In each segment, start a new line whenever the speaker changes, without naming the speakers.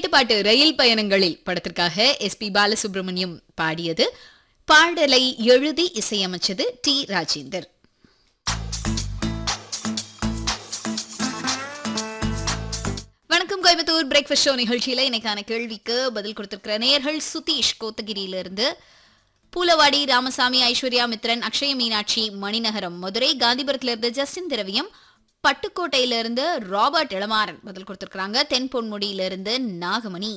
கேட்டு பாட்டு ரயில் பயணங்களில் படத்திற்காக எஸ்பி பாலசுப்ரமணியம் பாடியது பாடலை எழுதி இசையமைச்சது டி ராஜேந்தர் வணக்கம் கோயம்புத்தூர் பிரேக்ஃபாஸ்ட் ஷோ நிகழ்ச்சியில இன்னைக்கான கேள்விக்கு பதில் கொடுத்திருக்கிற நேயர்கள் சுதீஷ் கோத்தகிரியிலிருந்து பூலவாடி ராமசாமி ஐஸ்வர்யா மித்ரன் அக்ஷய மீனாட்சி மணிநகரம் மதுரை காந்திபுரத்திலிருந்து ஜஸ்டின் திரவியம் பட்டுக்கோட்டையிலிருந்து ராபர்ட் இளமாறன் பதில் கொடுத்திருக்காங்க தென் பொன்முடியிலிருந்து நாகமணி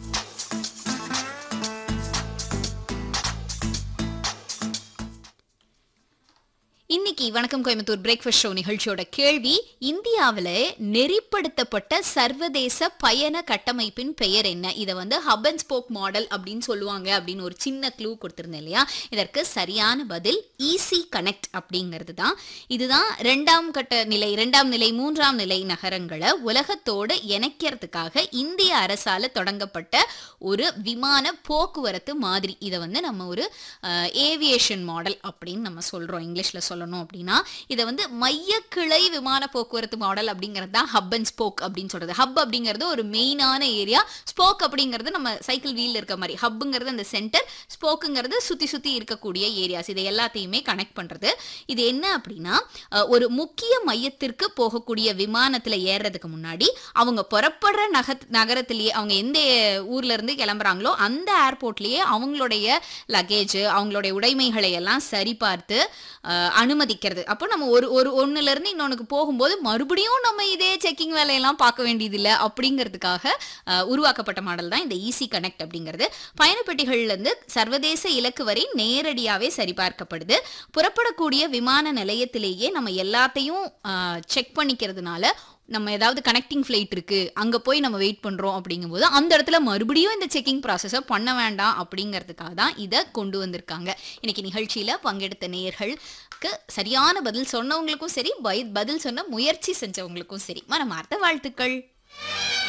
இன்னைக்கு வணக்கம் கோயம்புத்தூர் பிரேக்ஃபாஸ்ட் ஷோ நிகழ்ச்சியோட கேள்வி இந்தியாவில் நெறிப்படுத்தப்பட்ட சர்வதேச பயண கட்டமைப்பின் பெயர் என்ன இதை வந்து ஹப் அண்ட் ஸ்போக் மாடல் அப்படின்னு சொல்லுவாங்க அப்படின்னு ஒரு சின்ன க்ளூ கொடுத்துருந்தேன் இல்லையா இதற்கு சரியான பதில் ஈஸி கனெக்ட் அப்படிங்கிறது தான் இதுதான் ரெண்டாம் கட்ட நிலை இரண்டாம் நிலை மூன்றாம் நிலை நகரங்களை உலகத்தோடு இணைக்கிறதுக்காக இந்திய அரசால தொடங்கப்பட்ட ஒரு விமான போக்குவரத்து மாதிரி இதை வந்து நம்ம ஒரு ஏவியேஷன் மாடல் அப்படின்னு நம்ம சொல்றோம் இங்கிலீஷ்ல சொல்லணும் அப்படின்னா இதை வந்து மையக்கிளை விமான போக்குவரத்து மாடல் அப்படிங்கிறது தான் ஹப் அண்ட் ஸ்போக் அப்படின்னு சொல்றது ஹப் அப்படிங்கிறது ஒரு மெயினான ஏரியா ஸ்போக் அப்படிங்கிறது நம்ம சைக்கிள் வீல் இருக்க மாதிரி ஹப்புங்கிறது அந்த சென்டர் ஸ்போக்குங்கிறது சுத்தி சுத்தி இருக்கக்கூடிய ஏரியாஸ் இதை எல்லாத்தையுமே கனெக்ட் பண்றது இது என்ன அப்படின்னா அஹ், ஒரு முக்கிய மையத்திற்கு போகக்கூடிய விமானத்துல ஏறுறதுக்கு முன்னாடி அவங்க புறப்படுற நக நகரத்திலேயே அவங்க எந்த ஊர்ல இருந்து கிளம்புறாங்களோ அந்த ஏர்போர்ட்லயே அவங்களுடைய லக்கேஜ் அவங்களுடைய உடைமைகளை எல்லாம் சரிபார்த்து அஹ், அனுமதிக்கிறது அப்போ நம்ம ஒரு ஒரு ஒண்ணுல இருந்து இன்னொன்னுக்கு போகும்போது மறுபடியும் நம்ம இதே செக்கிங் வேலையெல்லாம் பார்க்க வேண்டியதில்லை அப்படிங்கிறதுக்காக அஹ், உருவாக்கப்பட்ட மாடல் தான் இந்த ஈஸி கனெக்ட் அப்படிங்கிறது பயணப்பெட்டிகள்ல இருந்து சர்வதேச இலக்கு வரை நேரடியாவே சரிபார்க்கப்படுது புறப்படக்கூடிய விமான நிலையத்திலேயே நம்ம எல்லாத்தையும் செக் பண்ணிக்கிறதுனால நம்ம ஏதாவது கனெக்டிங் ஃப்ளைட் இருக்கு அங்க போய் நம்ம வெயிட் பண்றோம் அப்படிங்கும்போது அந்த இடத்துல மறுபடியும் இந்த செக்கிங் ப்ராசஸை பண்ண வேண்டாம் அப்படிங்கிறதுக்காக தான் இதை கொண்டு வந்திருக்காங்க இன்னைக்கு நிகழ்ச்சியில பங்கெடுத்த நேயர்களுக்கு சரியான பதில் சொன்னவங்களுக்கும் சரி பய- பதில் சொன்ன முயற்சி செஞ்சவங்களுக்கும் சரி மனமார்த்த வாழ்த்துக்கள்